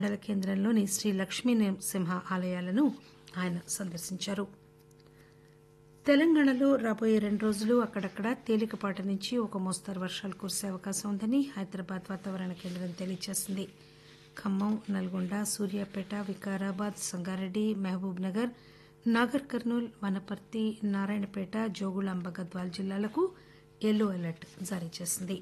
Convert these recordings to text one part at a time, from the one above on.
మండల కేంద్రంలోని శ్రీ లక్ష్మీ నరసింహ ఆలయాలను ఆయన సందర్శించారు తెలంగాణలో రాబోయే రెండు రోజులు అక్కడక్కడ తేలికపాటి నుంచి ఒక మోస్తరు వర్షాలు కురిసే అవకాశం ఉందని హైదరాబాద్ వాతావరణ కేంద్రం తెలియజేసింది ఖమ్మం నల్గొండ సూర్యాపేట వికారాబాద్ సంగారెడ్డి మహబూబ్ నగర్ నాగర్ కర్నూల్ వనపర్తి నారాయణపేట జోగులాంబ గద్వాల్ జిల్లాలకు ఎల్లో అలర్ట్ జారీ చేసింది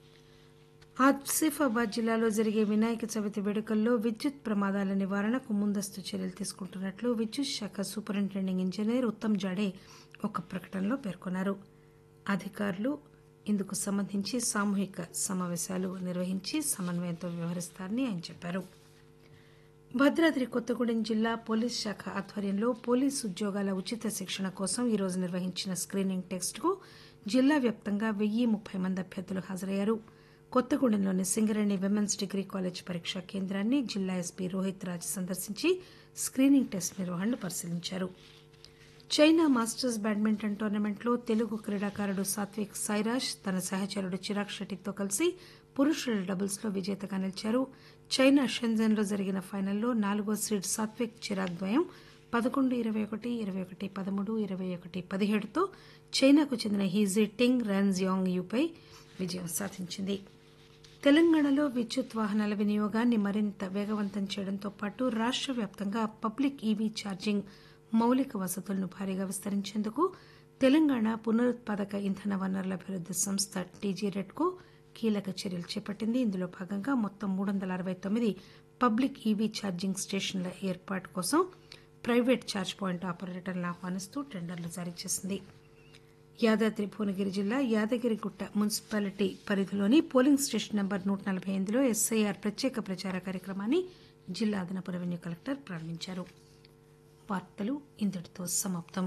ఆసిఫాబాద్ జిల్లాలో జరిగే వినాయక చవితి వేడుకల్లో విద్యుత్ ప్రమాదాల నివారణకు ముందస్తు చర్యలు తీసుకుంటున్నట్లు విద్యుత్ శాఖ సూపరింటెండింగ్ ఇంజనీర్ ఉత్తమ్ జాడే ఒక ప్రకటనలో పేర్కొన్నారు అధికారులు ఇందుకు సంబంధించి సామూహిక సమావేశాలు నిర్వహించి సమన్వయంతో వ్యవహరిస్తారని ఆయన చెప్పారు భద్రాద్రి కొత్తగూడెం జిల్లా పోలీస్ శాఖ ఆధ్వర్యంలో పోలీసు ఉద్యోగాల ఉచిత శిక్షణ కోసం ఈరోజు నిర్వహించిన స్క్రీనింగ్ టెస్ట్ కు జిల్లా వ్యాప్తంగా వెయ్యి ముప్పై మంది అభ్యర్థులు హాజరయ్యారు కొత్తగూడెంలోని సింగరేణి విమెన్స్ డిగ్రీ కాలేజ్ పరీక్షా కేంద్రాన్ని జిల్లా ఎస్పీ రోహిత్ రాజ్ సందర్శించి స్క్రీనింగ్ టెస్ట్ నిర్వహణను పరిశీలించారు చైనా మాస్టర్స్ బ్యాడ్మింటన్ టోర్నమెంట్లో తెలుగు క్రీడాకారుడు సాత్విక్ సాయిరాజ్ తన సహచరుడు చిరాగ్ షెట్టితో కలిసి పురుషుల డబుల్స్లో విజేతగా నిలిచారు చైనా షెంజన్లో జరిగిన ఫైనల్లో నాలుగో సీడ్ సాత్విక్ చిరాగ్ ద్వయం పదకొండు ఇరవై ఒకటి ఇరవై ఒకటి పదమూడు ఇరవై ఒకటి పదిహేడుతో చైనాకు చెందిన హీజీ టింగ్ జియాంగ్ యూపై విజయం సాధించింది తెలంగాణలో విద్యుత్ వాహనాల వినియోగాన్ని మరింత వేగవంతం చేయడంతో పాటు రాష్ట్ర వ్యాప్తంగా పబ్లిక్ ఈవీ ఛార్జింగ్ మౌలిక వసతులను భారీగా విస్తరించేందుకు తెలంగాణ పునరుత్పాదక ఇంధన వనరుల అభివృద్ది సంస్థ టీజీరెడ్కు కీలక చర్యలు చేపట్టింది ఇందులో భాగంగా మొత్తం మూడు వందల అరవై తొమ్మిది పబ్లిక్ ఈవీ ఛార్జింగ్ స్టేషన్ల ఏర్పాటు కోసం ప్రైవేట్ ఛార్జ్ పాయింట్ ఆపరేటర్లను ఆహ్వానిస్తూ టెండర్లు జారీ చేసింది యాదాద్రి భువనగిరి జిల్లా యాదగిరిగుట్ట మున్సిపాలిటీ పరిధిలోని పోలింగ్ స్టేషన్ నంబర్ నూట నలభై ఎనిమిదిలో ఎస్ఐఆర్ ప్రత్యేక ప్రచార కార్యక్రమాన్ని జిల్లా అదనపు రెవెన్యూ కలెక్టర్ ప్రారంభించారు వార్తలు ఇంతటితో సమాప్తం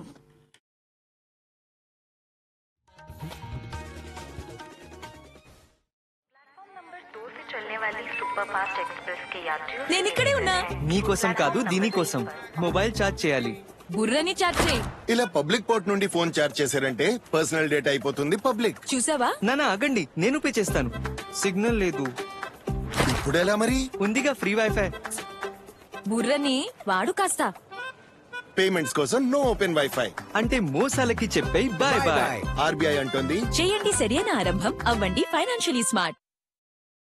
नंबर दो से चलने वाली सुपर फास्ट एक्सप्रेस के यात्रियों నేను ఇక్కడే ఉన్నా మీకోసం కాదు దీనికోసం మొబైల్ ఛార్జ్ చేయాలి బుర్రని చాట్ చేయి ఇలా పబ్లిక్ పోర్ట్ నుండి ఫోన్ చార్జ్ చేశారంటే పర్సనల్ డేటా అయిపోతుంది పబ్లిక్ చూసావా నానా ఆగండి నేను పే చేస్తాను సిగ్నల్ లేదు ఇప్పుడు ఎలా మరి ఉందిగా ఫ్రీ వైఫై బుర్రని వాడు కాస్త పేమెంట్స్ కోసం నో ఓపెన్ వైఫై అంటే మోసాలకి చెప్పే బాయ్ బాయ్ ఆర్బీఐ అంటుంది చేయండి సరైన ఆరంభం అవ్వండి ఫైనాన్షియలీ స్మార్ట్